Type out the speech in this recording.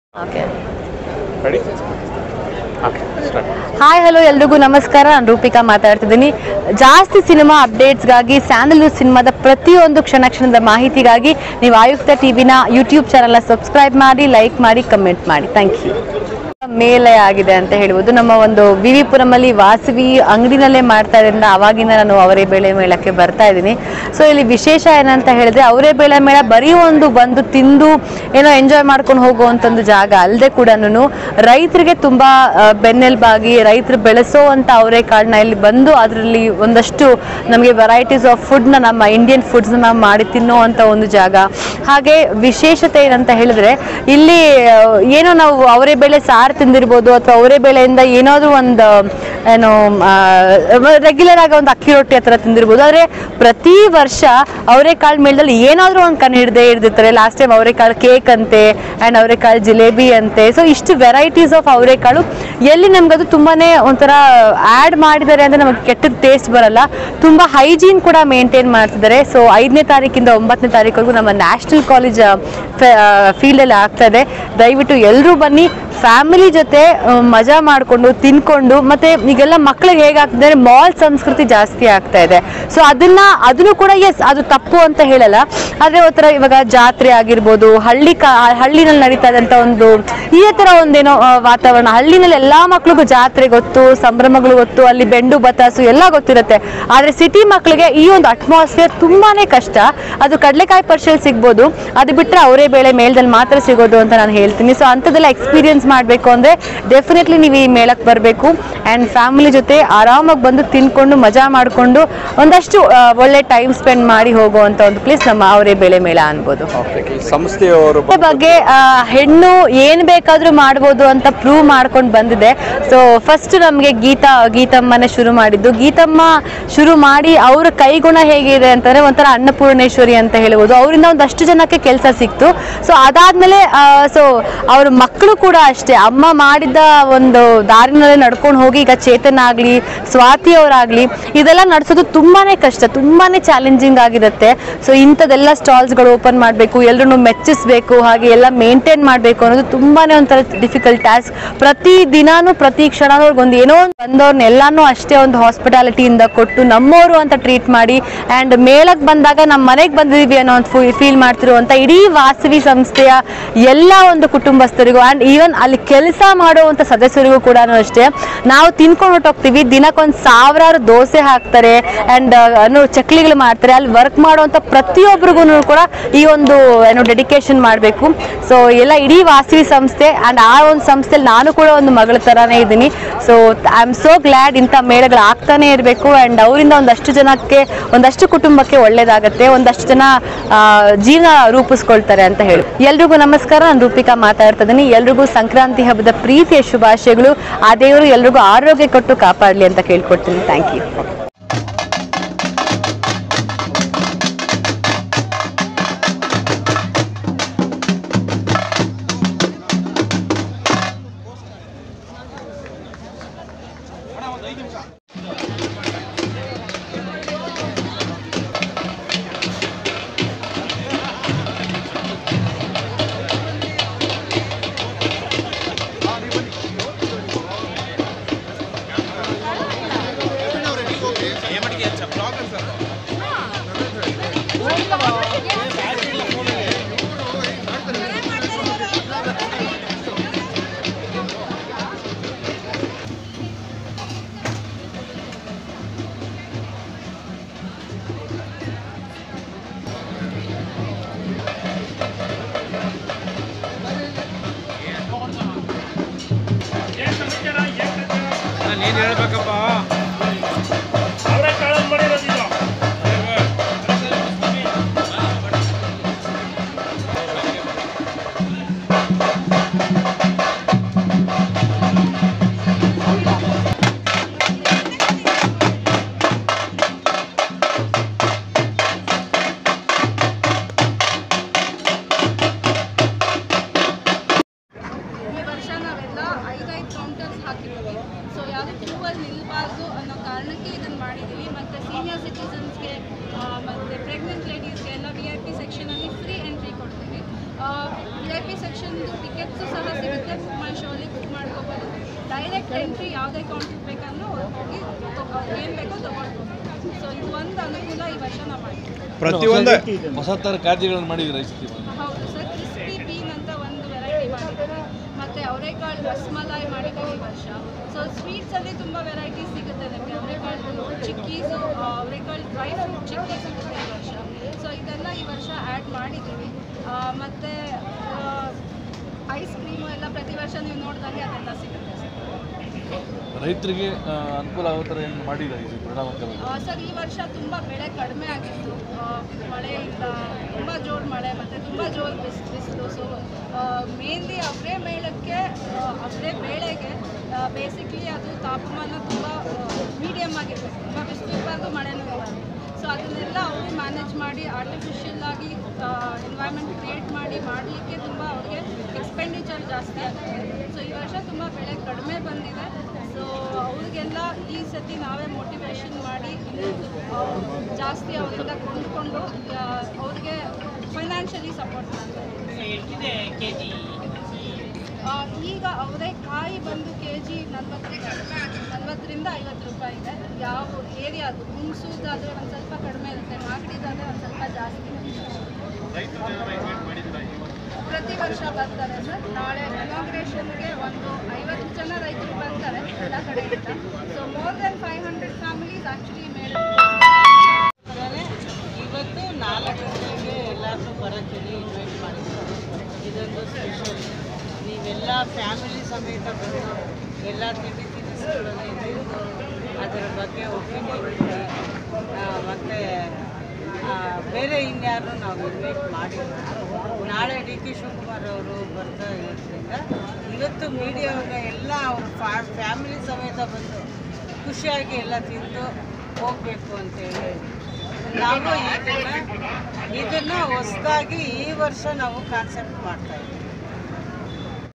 Okay ready okay start hi hello ಎಲ್ರಿಗೂ ನಮಸ್ಕಾರ ನಾನು ರೂಪಿಕಾ ಮಾತಾಡ್ತಿದ್ದೀನಿ ಜಾಸ್ತಿ ಸಿನಿಮಾ ಅಪ್ಡೇಟ್ಸ್ಗಾಗಿ ಸ್ಯಾಂಡಲ್ವುಡ್ ಸಿನಿಮಾದ ಪ್ರತಿಯೊಂದು ಕ್ಷಣ ಕ್ಷಣದ ಮಾಹಿತಿಗಾಗಿ ನೀವು ಆಯುಕ್ತ ಟಿವಿನ ಯೂಟ್ಯೂಬ್ ಚಾನಲ್ನ ಸಬ್ಸ್ಕ್ರೈಬ್ ಮಾಡಿ ಲೈಕ್ ಮಾಡಿ ಕಮೆಂಟ್ ಮಾಡಿ ಥ್ಯಾಂಕ್ ಯು ಮೇಲೆ ಆಗಿದೆ ಅಂತ ಹೇಳ್ಬೋದು ನಮ್ಮ ಒಂದು ವಿ ವಿ ಪುರಮಲ್ಲಿ ವಾಸವಿ ಅಂಗಡಿನಲ್ಲೇ ಮಾಡ್ತಾ ಇರೋದ್ರಿಂದ ಅವಾಗಿಂದ ನಾನು ಅವರೇ ಬೇಳೆ ಮೇಳಕ್ಕೆ ಬರ್ತಾ ಇದ್ದೀನಿ ಸೊ ಇಲ್ಲಿ ವಿಶೇಷ ಏನಂತ ಹೇಳಿದ್ರೆ ಅವರೇ ಬೇಳೆ ಮೇಳ ಬರೀ ಒಂದು ಬಂದು ತಿಂದು ಏನೋ ಎಂಜಾಯ್ ಮಾಡ್ಕೊಂಡು ಹೋಗುವಂತ ಒಂದು ಜಾಗ ಅಲ್ಲದೆ ಕೂಡ ರೈತರಿಗೆ ತುಂಬಾ ಆ, ಬೆನ್ನೆಲುಬಾಗಿ ರೈತರು ಬೆಳೆಸೋ ಅಂತ ಅವರೇಕಾಳನ್ನ ಇಲ್ಲಿ ಬಂದು ಅದರಲ್ಲಿ ಒಂದಷ್ಟು ನಮಗೆ ವೆರೈಟೀಸ್ ಆಫ್ ಫುಡ್ನ ನಮ್ಮ ಇಂಡಿಯನ್ ಫುಡ್ಸ್ನ ನಾವು ಮಾಡಿ ತಿನ್ನೋ ಅಂತ ಒಂದು ಜಾಗ ಹಾಗೆ ವಿಶೇಷತೆ ಏನಂತ ಹೇಳಿದ್ರೆ ಇಲ್ಲಿ ಆ, ಏನೋ ನಾವು ಅವರೇ ಬೇಳೆ ಸಾರು ತಿಂದಿರ್ಬೋದು ಅಥವಾ ಅವರೇ ಬೇಳೆಯಿಂದ ಏನಾದ್ರೂ ಒಂದು ಏನು ರೆಗ್ಯುಲರ್ ಆಗಿ ಒಂದು ಅಕ್ಕಿ ರೊಟ್ಟಿ ಹತ್ರ ತಿಂದಿರ್ಬೋದು ಆದ್ರೆ ಪ್ರತಿ ವರ್ಷ ಅವರೆಕಾಳು ಮೇಳದಲ್ಲಿ ಏನಾದ್ರೂ ಒಂದು ಕಣ್ಣು ಹಿಡ್ದೇ ಹಿಡ್ದಿರ್ತಾರೆ ಲಾಸ್ಟ್ ಟೈಮ್ ಅವರೆಕಾಳು ಕೇಕ್ ಅಂತೆ ಅಂಡ್ ಅವರೆಕಾಳು ಜಿಲೇಬಿ ಅಂತೆ ಸೊ ಇಷ್ಟು ವೆರೈಟೀಸ್ ಆಫ್ ಅವರೆಕಾಳು ಎಲ್ಲಿ ನಮ್ಗೆ ಅದು ತುಂಬಾನೇ ಒಂಥರ ಆಡ್ ಮಾಡಿದ್ದಾರೆ ಅಂದ್ರೆ ನಮಗೆ ಕೆಟ್ಟದ ಟೇಸ್ಟ್ ಬರಲ್ಲ ತುಂಬಾ ಹೈಜೀನ್ ಕೂಡ ಮೇಂಟೈನ್ ಮಾಡ್ತಿದ್ದಾರೆ ಸೊ ಐದನೇ ತಾರೀಕಿಂದ ಒಂಬತ್ತನೇ ತಾರೀಕುವರೆಗೂ ನಮ್ಮ ನ್ಯಾಷನಲ್ ಕಾಲೇಜ್ ಫೀಲ್ಡ್ ಅಲ್ಲಿ ಆಗ್ತಾ ಇದೆ ದಯವಿಟ್ಟು ಎಲ್ಲರೂ ಬನ್ನಿ ಫ್ಯಾಮಿಲಿ ಜೊತೆ ಆ, ಮಜಾ ಮಾಡಿಕೊಂಡು ತಿನ್ಕೊಂಡು ಮತ್ತೆ ಈಗೆಲ್ಲ ಮಕ್ಳಿಗೆ ಹೇಗಾಗ್ತದೆ ಮಾಲ್ ಸಂಸ್ಕೃತಿ ಜಾಸ್ತಿ ಆಗ್ತಾ ಇದೆ ಸೊ ಅದನ್ನ ಅದನ್ನು ಕೂಡ ಎಸ್ ಅದು ತಪ್ಪು ಅಂತ ಹೇಳಲ್ಲ ಆದ್ರೆ ಒಂಥರ ಇವಾಗ ಜಾತ್ರೆ ಆಗಿರ್ಬೋದು ಹಳ್ಳಿ ಕಾ ಹಳ್ಳಿನಲ್ಲಿ ನಡೀತಾ ಇದ್ದಂತ ಒಂದು ಇದೇ ತರ ಒಂದೇನೋ ಆ, ವಾತಾವರಣ ಹಳ್ಳಿನಲ್ಲಿ ಎಲ್ಲಾ ಮಕ್ಳಿಗೂ ಜಾತ್ರೆ ಗೊತ್ತು ಸಂಭ್ರಮಗಳು ಗೊತ್ತು ಅಲ್ಲಿ ಬೆಂಡು ಬತಾಸು ಎಲ್ಲ ಗೊತ್ತಿರುತ್ತೆ ಆದ್ರೆ ಸಿಟಿ ಮಕ್ಳಿಗೆ ಈ ಒಂದು ಅಟ್ಮಾಸ್ಫಿಯರ್ ತುಂಬಾನೇ ಕಷ್ಟ ಅದು ಕಡಲೆಕಾಯಿ ಪರ್ಷಲ್ ಸಿಗ್ಬೋದು ಅದು ಬಿಟ್ರೆ ಅವರೇ ಬೇಳೆ ಮೇಳದಲ್ಲಿ ಮಾತ್ರ ಸಿಗೋದು ಅಂತ ನಾನು ಹೇಳ್ತೀನಿ ಸೊ ಅಂಥದ್ದೆಲ್ಲ ಎಕ್ಸ್ಪೀರಿಯನ್ಸ್ ಮಾಡಬೇಕು ಅಂದ್ರೆ ಡೆಫಿನೆಟ್ಲಿ ನೀವು ಈ ಮೇಳಕ್ಕೆ ಬರಬೇಕು ಆ್ಯಂಡ್ ಫ್ಯಾಮಿಲಿ ಜೊತೆ ಆರಾಮಾಗಿ ಬಂದು ತಿನ್ಕೊಂಡು ಮಜಾ ಮಾಡಿಕೊಂಡು ಒಂದಷ್ಟು ಆ, ಒಳ್ಳೆ ಟೈಮ್ ಸ್ಪೆಂಡ್ ಮಾಡಿ ಹೋಗುವಂಥ ಒಂದು ಪ್ಲೇಸ್ ನಮ್ಮ ಅವರೇ ಬೇಳೆ ಮೇಳ ಅನ್ಬೋದು ಓಕೆ ಈ ಸಂಸ್ಥೆಯವರು ಇದ್ರ ಬಗ್ಗೆ ಆ, ಹೆಣ್ಣು ಏನ್ ಬೇಕಾದ್ರೂ ಮಾಡ್ಬೋದು ಅಂತ ಪ್ರೂವ್ ಮಾಡ್ಕೊಂಡು ಬಂದಿದೆ ಸೊ ಫಸ್ಟ್ ನಮ್ಗೆ ಗೀತಾ ಗೀತಮ್ಮನೆ ಶುರು ಮಾಡಿದ್ದು ಗೀತಮ್ಮ ಶುರು ಮಾಡಿ ಅವ್ರ ಕೈಗುಣ ಹೇಗಿದೆ ಅಂತಂದ್ರೆ ಒಂಥರ ಅನ್ನಪೂರ್ಣೇಶ್ವರಿ ಅಂತ ಹೇಳ್ಬೋದು ಅವರಿಂದ ಒಂದಷ್ಟು ಜನಕ್ಕೆ ಕೆಲಸ ಸಿಕ್ತು ಸೊ ಅದಾದ್ಮೇಲೆ ಸೊ ಅವ್ರ ಮಕ್ಕಳು ಕೂಡ ಅಷ್ಟೇ ಅಮ್ಮ ಮಾಡಿದ ಒಂದು ದಾರಿನಲ್ಲೇ ನಡ್ಕೊಂಡು ಹೋಗಿ ಈಗ ಚೇತನ್ ಆಗ್ಲಿ ಸ್ವಾತಿ ಅವರಾಗ್ಲಿ ಇದೆಲ್ಲ ನಡೆಸೋದು ತುಂಬಾನೇ ಕಷ್ಟ ತುಂಬಾನೇ ಚಾಲೆಂಜಿಂಗ್ ಆಗಿರುತ್ತೆ ಸೊ ಇಂಥದ್ದೆಲ್ಲ ಸ್ಟಾಲ್ಸ್ಗಳು ಓಪನ್ ಮಾಡಬೇಕು ಎಲ್ಲರೂ ಮೆಚ್ಚಿಸ್ಬೇಕು ಹಾಗೆ ಎಲ್ಲ ಮೇಂಟೈನ್ ಮಾಡಬೇಕು ಅನ್ನೋದು ತುಂಬಾನೇ ಒಂಥರ ಡಿಫಿಕಲ್ಟ್ ಟಾಸ್ಕ್ ಪ್ರತಿ ದಿನಾನು ಪ್ರತಿ ಕ್ಷಣನೂ ಒಂದು ಏನೋ ಒಂದು ಬಂದವ್ರನ್ನೆಲ್ಲಾನು ಅಷ್ಟೇ ಒಂದು ಹಾಸ್ಪಿಟಾಲಿಟಿಯಿಂದ ಕೊಟ್ಟು ನಮ್ಮವರು ಅಂತ ಟ್ರೀಟ್ ಮಾಡಿ ಆ್ಯಂಡ್ ಮೇಳಕ್ಕೆ ಬಂದಾಗ ನಮ್ಮ ಮನೆಗೆ ಬಂದಿದ್ದೀವಿ ಅನ್ನೋ ಒಂದು ಫೀಲ್ ಮಾಡ್ತಿರುವಂಥ ಇಡೀ ವಾಸವಿ ಸಂಸ್ಥೆಯ ಎಲ್ಲ ಒಂದು ಕುಟುಂಬಸ್ಥರಿಗೂ ಆ್ಯಂಡ್ ಈವನ್ ಅಲ್ಲಿ ಕೆಲಸ ಮಾಡುವಂಥ ಸದಸ್ಯರಿಗೂ ಕೂಡ ಅಷ್ಟೇ ನಾವು ತಿನ್ಕೊಂಡು ಹೊಟ್ಟೋಗ್ತೀವಿ ದಿನಕ್ಕೊಂದು ಸಾವಿರಾರು ದೋಸೆ ಹಾಕ್ತಾರೆ ಆ್ಯಂಡ್ ಏನು ಚಕ್ಲಿಗಳು ಮಾಡ್ತಾರೆ ಅಲ್ಲಿ ವರ್ಕ್ ಮಾಡುವಂಥ ಪ್ರತಿಯೊಬ್ಬರಿಗೂ ಕೂಡ ಈ ಒಂದು ಏನು ಡೆಡಿಕೇಶನ್ ಮಾಡಬೇಕು ಸೊ ಎಲ್ಲ ಇಡೀ ವಾಸವಿ ಸಂಸ್ಥೆ ಆ್ಯಂಡ್ ಆ ಒಂದು ಸಂಸ್ಥೆಯಲ್ಲಿ ನಾನು ಕೂಡ ಒಂದು ಮಗಳ ಥರನೇ ಇದ್ದೀನಿ so I am so glad ಇಂಥ ಮೇಳಗಳು ಆಗ್ತಾನೆ ಇರಬೇಕು ಆ್ಯಂಡ್ ಅವರಿಂದ ಒಂದಷ್ಟು ಜನಕ್ಕೆ ಒಂದಷ್ಟು ಕುಟುಂಬಕ್ಕೆ ಒಳ್ಳೇದಾಗತ್ತೆ ಒಂದಷ್ಟು ಜನ ಆ, ಜೀವನ ರೂಪಿಸ್ಕೊಳ್ತಾರೆ ಅಂತ ಹೇಳಿ ಎಲ್ರಿಗೂ ನಮಸ್ಕಾರ ನಾನು ರೂಪಿಕಾ ಮಾತಾಡ್ತಾ ಇದ್ದೀನಿ ಎಲ್ರಿಗೂ ಸಂಕ್ರಾಂತಿ ಹಬ್ಬದ ಪ್ರೀತಿಯ ಶುಭಾಶಯಗಳು ಆ ದೇವರು ಎಲ್ರಿಗೂ ಆರೋಗ್ಯ ಕೊಟ್ಟು ಕಾಪಾಡಲಿ ಅಂತ ಕೇಳ್ಕೊಡ್ತೀನಿ ಥ್ಯಾಂಕ್ ಯು ನೀನ್ ಹೇಳ್ಬೇಕಪ್ಪ ಅವರೇ ಕಾಳನ್ ಮಾಡಿರೋದಿಲ್ಲ ಈ ವರ್ಷ ನಾವೆಲ್ಲ ಐದೈದು ಕೌಂಟರ್ಸ್ ಹಾಕಿದ್ದೀವಿ ಸೊ ಯಾವುದು ಕ್ಯೂವಲ್ಲಿ ನಿಲ್ಬಾರ್ದು ಅನ್ನೋ ಕಾರಣಕ್ಕೆ ಇದನ್ನು ಮಾಡಿದ್ದೀವಿ ಮತ್ತು ಸೀನಿಯರ್ ಸಿಟಿಸನ್ಸ್ಗೆ ಮತ್ತು ಪ್ರೆಗ್ನೆಂಟ್ ಲೇಡೀಸ್ಗೆ ಎಲ್ಲ ವಿ ಐ ಪಿ ಸೆಕ್ಷನಲ್ಲಿ ಫ್ರೀ ಎಂಟ್ರಿ ಕೊಡ್ತೀವಿ ವಿ ಐ ಪಿ ಸೆಕ್ಷನ್ದು ಟಿಕೆಟ್ಸು ಸಹ ಡೈರೆಕ್ಟ್ ಎಂಟ್ರಿ ಯಾವುದೇ ಕೌಂಟ್ರಿಗೆ ಬೇಕಂದ್ರೂ ಹೋಗಿ ಏನು ಬೇಕೋ ತೊಗೊಳ್ಬೋದು ಸೊ ಇದು ಒಂದು ಅನುಕೂಲ ಈ ವರ್ಷ ನಾವು ಮಾಡಿದ್ದೀವಿ ಪ್ರತಿಯೊಂದು ಹೊಸ ಥರ ಖಾದ್ಯಗಳನ್ನು ಮಾಡಿದ್ದೀರಾ ಈ ಸತಿ ಹೌದು ಸರ್ ಕ್ರಿಸ್ಪಿ ಬೀನ್ ಅಂತ ಒಂದು ವೆರೈಟಿ ಮಾಡಿದ್ದೀವಿ ಮತ್ತು ಅವರೆಕಾಳು ರಸ್ಮಲಾಯಿ ಮಾಡಿದ್ದೀವಿ ಈ ವರ್ಷ ಸೊ ಸ್ವೀಟ್ಸಲ್ಲಿ ತುಂಬ ವೆರೈಟೀಸ್ ಸಿಗುತ್ತೆ ನಿಮಗೆ ಅವರೆಕಾಳು ಚಿಕ್ಕೀಸು ಅವರೆಕಾಳು ಡ್ರೈ ಫ್ರೂಟ್ ಚಿಕ್ಕಿ ಸಿಗುತ್ತೆ ಈ ವರ್ಷ ಸೊ ಇದೆಲ್ಲ ಈ ವರ್ಷ ಆ್ಯಡ್ ಮಾಡಿದ್ದೀವಿ ಮತ್ತು ಐಸ್ ಕ್ರೀಮು ಎಲ್ಲ ಪ್ರತಿ ವರ್ಷ ನೀವು ನೋಡಿದಂಗೆ ಅದೆಲ್ಲ ಸಿಗುತ್ತೆ ಸರ್ ರೈತರಿಗೆ ಆ, ಅನುಕೂಲ ಆಗೋ ಥರ ಏನು ಮಾಡಿದ್ದಾರೆ ಈ ಪರಿಣಾಮಕಾರಿ ಆ, ಸರ್ ಈ ವರ್ಷ ತುಂಬ ಬೆಳೆ ಕಡಿಮೆ ಆಗಿತ್ತು ಆ, ಮಳೆ ಇಲ್ಲ ತುಂಬ ಜೋರು ಮಳೆ ಮತ್ತು ತುಂಬ ಜೋರು ಬಿಸ್ ಬಿಸಿಲು ಸೊ ಮೇನ್ಲಿ ಅವರೇ ಮೇಳಕ್ಕೆ ಅವರೇ ಬೇಳೆಗೆ ಬೇಸಿಕ್ಲಿ ಅದು ತಾಪಮಾನ ತುಂಬ ಮೀಡಿಯಮ್ ಆಗಿರಬೇಕು ತುಂಬ ಬಿಸಿಲು ಇರಬಾರ್ದು ಮಳೆನೂ ಇರಬಾರ್ದು ಸೊ ಅದನ್ನೆಲ್ಲ ಅವರು ಮ್ಯಾನೇಜ್ ಮಾಡಿ ಆರ್ಟಿಫಿಷಿಯಲ್ ಆಗಿ ಎನ್ವೈರ್ಮೆಂಟ್ ಕ್ರಿಯೇಟ್ ಮಾಡಿ ಮಾಡಲಿಕ್ಕೆ ತುಂಬ ಅವ್ರಿಗೆ ಎಕ್ಸ್ಪೆಂಡಿಚರ್ ಜಾಸ್ತಿ ಆಗುತ್ತೆ ಸೊ ಈ ವರ್ಷ ತುಂಬ ಬೆಳೆ ಕಡಿಮೆ ಬಂದಿದೆ ಸೊ ಅವ್ರಿಗೆಲ್ಲ ಈ ಸತಿ ನಾವೇ ಮೋಟಿವೇಶನ್ ಮಾಡಿ ಆ, ಜಾಸ್ತಿ ಅವರಿಂದ ಕೊಂಡುಕೊಂಡು ಆ, ಅವ್ರಿಗೆ ಫೈನಾನ್ಷಿಯಲಿ ಸಪೋರ್ಟ್ ಮಾಡ್ತಾ ಇದ್ದೀವಿ. ಆ, ಈಗ ಅವರೆಕಾಯಿ ಬಂದು ಕೆ ಜಿ ನಲ್ವತ್ತು ನಲ್ವತ್ತರಿಂದ ಐವತ್ತು ರೂಪಾಯಿ ಇದೆ ಯಾವ ಏರಿಯಾದು ಹುಣಸೂದಾದರೆ ಒಂದು ಸ್ವಲ್ಪ ಕಡಿಮೆ ಇರುತ್ತೆ ಮಾಗಡಿದಾದರೆ ಒಂದು ಸ್ವಲ್ಪ ಜಾಸ್ತಿ ಪ್ರತಿ ವರ್ಷ ಬರ್ತಾರೆ ಸರ್ ನಾಳೆ ಇನಾಗ್ರೇಷನ್ಗೆ ಒಂದು ಐವತ್ತು ಜನ ರೈತರು ಬರ್ತಾರೆ ಎಲ್ಲ ಕಡೆಯಿಂದ so more than five hundred families actually made ಇವತ್ತು ನಾಲ್ಕು ಗಂಟೆಗೆ ಎಲ್ಲರನ್ನೂ ಬರೋಕ್ಕೆ ಇನ್ವೈಟ್ ಮಾಡಿದ್ದಾರೆ ಇದೊಂದು ಸ್ಪೆಷಲ್ ನೀವೆಲ್ಲ ಫ್ಯಾಮಿಲಿ ಸಮೇತ ಬಂದು ಎಲ್ಲ ತಿಂಡಿ ತಿನಿಸುಗಳನ್ನು ತಿಂದು ಅದರ ಬಗ್ಗೆ ಒಪಿನಿಯನ್ ಕೊಡಿ ಮತ್ತು ಬೇರೆ ಇನ್ಯಾರು ನಾವು ಇನ್ವೈಟ್ ಮಾಡಿಲ್ಲ ನಾಳೆ ಡಿ ಕೆ ಶಿವಕುಮಾರ್ ಅವರು ಬರ್ತಾ ಇರೋದ್ರಿಂದ ಇವತ್ತು ಮೀಡಿಯಾವಾಗ ಎಲ್ಲ ಅವ್ರ ಫ್ಯಾ ಫ್ಯಾಮಿಲಿ ಸಮೇತ ಬಂದು ಖುಷಿಯಾಗಿ ಎಲ್ಲ ತಿಂದು ಹೋಗಬೇಕು ಅಂತೇಳಿ ನಾವು ಇದನ್ನು ಇದನ್ನು ಹೊಸದಾಗಿ ಈ ವರ್ಷ ನಾವು ಕಾನ್ಸೆಪ್ಟ್ ಮಾಡ್ತಾ ಇದ್ದೀವಿ